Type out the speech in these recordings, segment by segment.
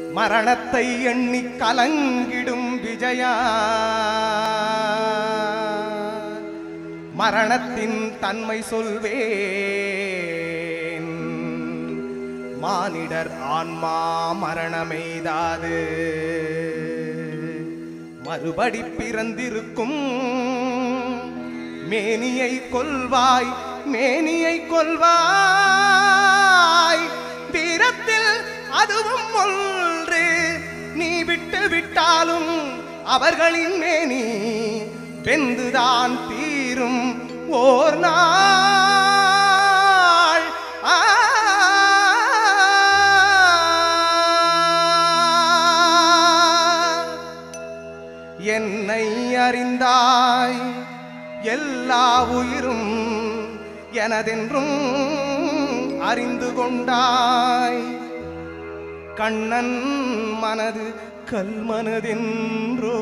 மரணத்தை எண்ணி கலங்கிடும் விஜயா மரணத்தின் தன்மை சொல்வேன் மானிடர் ஆன்மா மரணமெய்தாது மறுபடி பிறந்திருக்கும் மேனியை கொல்வாய் மேனியை கொல்வாய் வீரத்தில் அதுவும் ஒன்று நீ விட்டு விட்டாலும் அவர்களின் மேனி வெந்துதான் தீரும் ஓர் நாள் ஆ என்னை அறிந்தாய் எல்லா உயிரும் எனதென்றும் அறிந்து கொண்டாய் கண்ணன் மனது கல்மனதென்றோ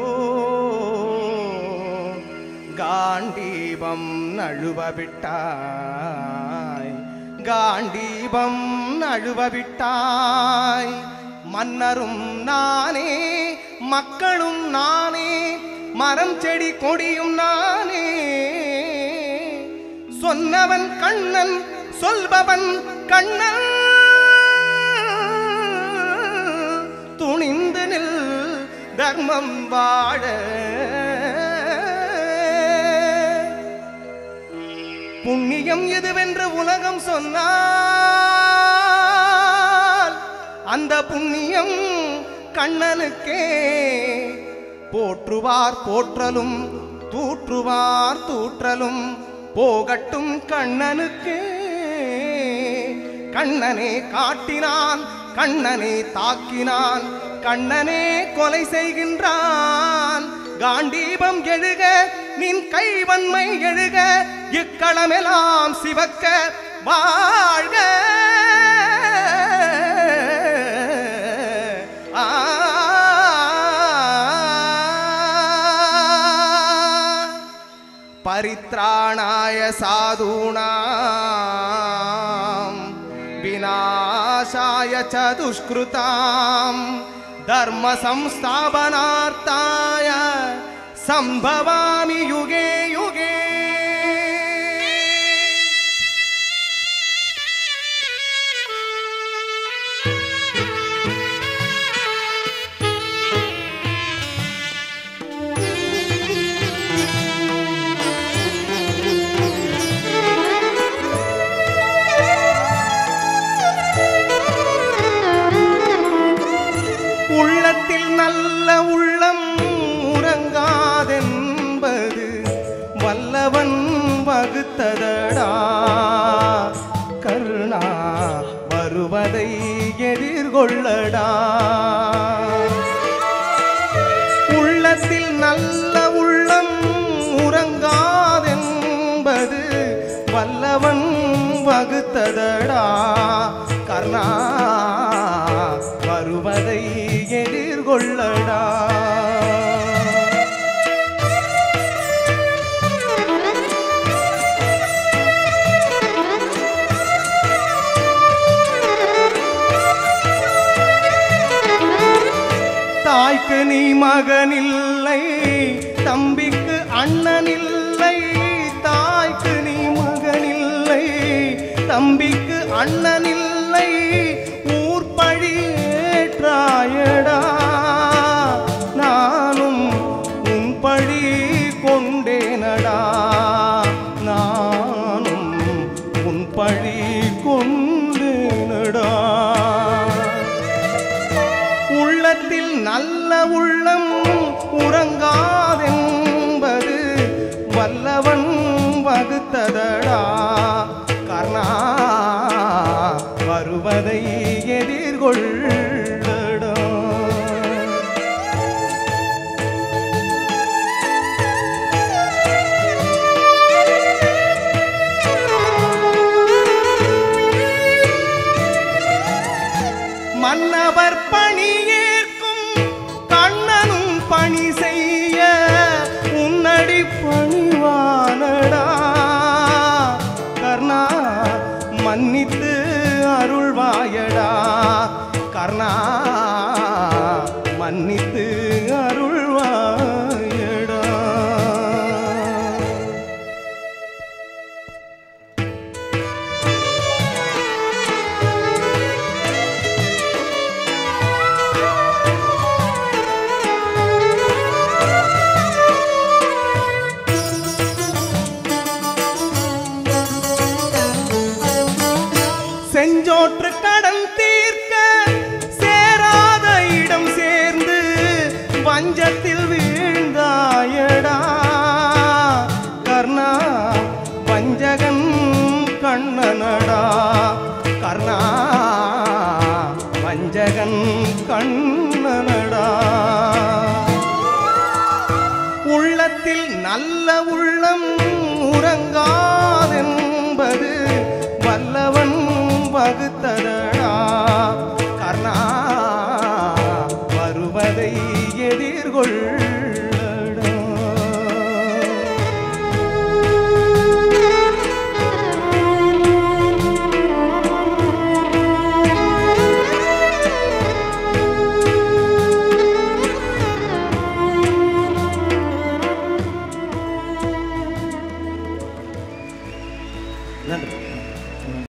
காண்டீபம் நழுவ விட்டாய் காண்டீபம் நழுவ விட்டாய் மன்னரும் நானே மக்களும் நானே மரம் செடி கொடியும் நானே சொன்னவன் கண்ணன் சொல்பவன் கண்ணன் துணிந்து நில் தர்மம் வாழ புண்ணியம் எதுவென்று உலகம் சொன்னால் அந்த புண்ணியம் கண்ணனுக்கே போற்றுவார் போற்றலும் தூற்றுவார் தூற்றலும் போகட்டும் கண்ணனுக்கே கண்ணனே காட்டினான் கண்ணனே தாக்கினான் கண்ணனே கொலை செய்கின்றான் காண்டீபம் எழுக நின் கைவன்மை எழுக இக்களமெல்லாம் சிவக்க வாழ்க ஆ परित्राणाय साधूनां विनाशाय च दुष्कृतां धर्मसंस्थापनार्थाय सम्भवामि युगे युगे உள்ளத்தில் நல்ல உள்ளம் உறங்காதென்பது வல்லவன் வகுத்ததடா கருணா வருவதை எதிர்கொள்ளடா உள்ளத்தில் நல்ல உள்ளம் உறங்காதென்பது வல்லவன் வகுத்ததடா கர்ணா வருவதை எதிர்கொள்ளடா தாய்க்கு நீ மகனில்லை தம்பிக்கு அண்ணனில்லை தாய்க்கு நீ மகனில்லை தம்பிக்கு அண்ணனில்லை ஊர் பழி ஏற்றாயடா நானும் உன் பழி கொண்டேனடா நானும் உன் பழி கொண்டேனடா உள்ளத்தில் நல்ல உள்ளம் உறங்காதென்பது வல்லவன் வகுத்ததடா கர்ணா வருவதை எதிர்கொள்ளடா மன்னவர் பணியேற்கும் கண்ணனும் பணி செய்ய உன்னடி பணிவானடா கர்ணா மன்னித்து அருள்வாயடா கர்ணா மன்னித்து அருள்வாயடா செஞ்சோற்று கடன் தீர்க்க சேராத இடம் சேர்ந்து வஞ்சத்தில் வீழ்ந்தாயடா கர்ணா வஞ்சகன் கண்ணனடா கர்ணா வஞ்சகன் கண்ணனடா உள்ளத்தில் நல்ல உள்ளம் உறங்காதென்பது வல்லவன் வகுத்த